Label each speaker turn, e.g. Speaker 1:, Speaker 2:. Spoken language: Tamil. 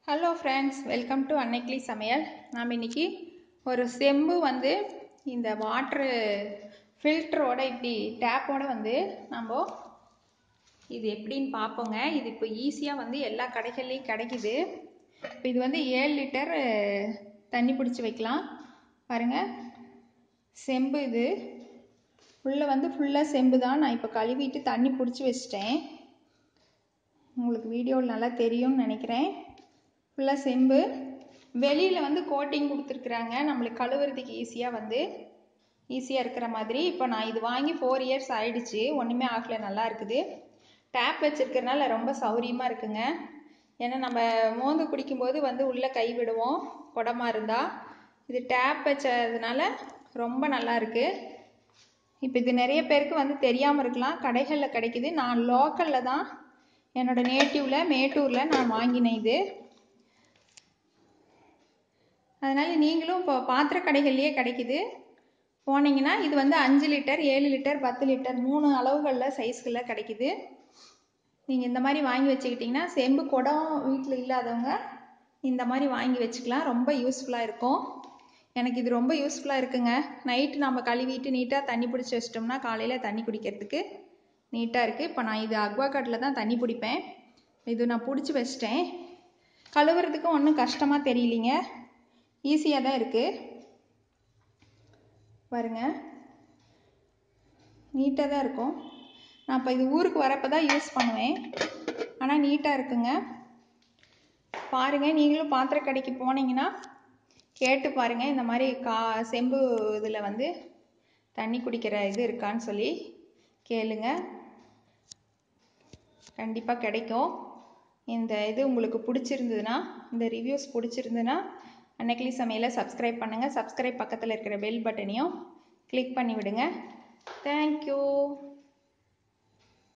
Speaker 1: hello friends welcome to Annaikili சமையல் நாம் இன்னைக்கு ஒரு செம்பு வந்து இந்த வாட்ரு ஃபில்டரோட இப்படி டேப்போட வந்து நம்ம இது எப்படின்னு பார்ப்போங்க இது இப்போ ஈஸியாக வந்து எல்லா கடைகள்லையும் கிடைக்குது இப்போ இது வந்து ஏழு லிட்டர் தண்ணி பிடிச்சி வைக்கலாம் பாருங்கள் செம்பு இது உள்ளே வந்து ஃபுல்லாக செம்பு தான் நான் இப்போ கழுவிட்டு தண்ணி பிடிச்சி வச்சிட்டேன் உங்களுக்கு வீடியோவில் நல்லா தெரியும்னு நினைக்கிறேன் ஃபுல்லாக செம்பு வெளியில் வந்து கோட்டிங் கொடுத்துருக்குறாங்க நம்மளுக்கு கழுவுறதுக்கு ஈஸியாக வந்து ஈஸியாக இருக்கிற மாதிரி இப்போ நான் இது வாங்கி ஃபோர் இயர்ஸ் ஆயிடுச்சு ஒன்றுமே ஆகலை நல்லா இருக்குது டேப் வச்சுருக்கறனால ரொம்ப சௌரியமாக இருக்குங்க ஏன்னா நம்ம மோந்து குடிக்கும்போது வந்து உள்ளே கை விடுவோம் குடமா இருந்தால் இது டேப் வச்சதுனால ரொம்ப நல்லா இருக்குது இப்போ இது நிறைய பேருக்கு வந்து தெரியாமல் இருக்கலாம் கடைகளில் கிடைக்குது நான் லோக்கலில் தான் என்னோடய நேட்டிவில் மேட்டூரில் நான் வாங்கினேன் இது அதனால் நீங்களும் இப்போ பாத்திர கடைகள்லேயே கிடைக்குது போனீங்கன்னா இது வந்து அஞ்சு லிட்டர் ஏழு லிட்டர் பத்து லிட்டர் மூணு அளவுகளில் சைஸ்களில் கிடைக்குது நீங்கள் இந்த மாதிரி வாங்கி வச்சுக்கிட்டிங்கன்னா செம்பு குடம் வீட்டில் இல்லாதவங்க இந்த மாதிரி வாங்கி வச்சுக்கலாம் ரொம்ப யூஸ்ஃபுல்லாக இருக்கும் எனக்கு இது ரொம்ப யூஸ்ஃபுல்லாக இருக்குங்க நைட்டு நம்ம கழுவிட்டு நீட்டாக தண்ணி பிடிச்சி வச்சிட்டோம்னா காலையில் தண்ணி குடிக்கிறதுக்கு நீட்டாக இருக்குது இப்போ நான் இது அக்வா காட்டில் தான் தண்ணி பிடிப்பேன் இது நான் பிடிச்சி வச்சிட்டேன் கழுவுறதுக்கும் ஒன்றும் கஷ்டமாக தெரியலிங்க ஈஸியாக தான் இருக்குது பாருங்க நீட்டாக தான் இருக்கும் நான் இப்போ இது ஊருக்கு வரப்போ தான் யூஸ் பண்ணுவேன் ஆனால் நீட்டாக இருக்குங்க பாருங்கள் நீங்களும் பாத்திர கடைக்கு போனீங்கன்னா கேட்டு பாருங்கள் இந்த மாதிரி கா செம்பு இதில் வந்து தண்ணி குடிக்கிற இது இருக்கான்னு சொல்லி கேளுங்க கண்டிப்பாக கிடைக்கும் இந்த இது உங்களுக்கு பிடிச்சிருந்ததுன்னா இந்த ரிவ்யூஸ் பிடிச்சிருந்ததுன்னா அன்னைக்கிளி சமையலை சப்ஸ்கிரைப் பண்ணுங்கள் சப்ஸ்கிரைப் பக்கத்தில் இருக்கிற பெல் பட்டனையும் கிளிக் பண்ணி விடுங்க தேங்க்யூ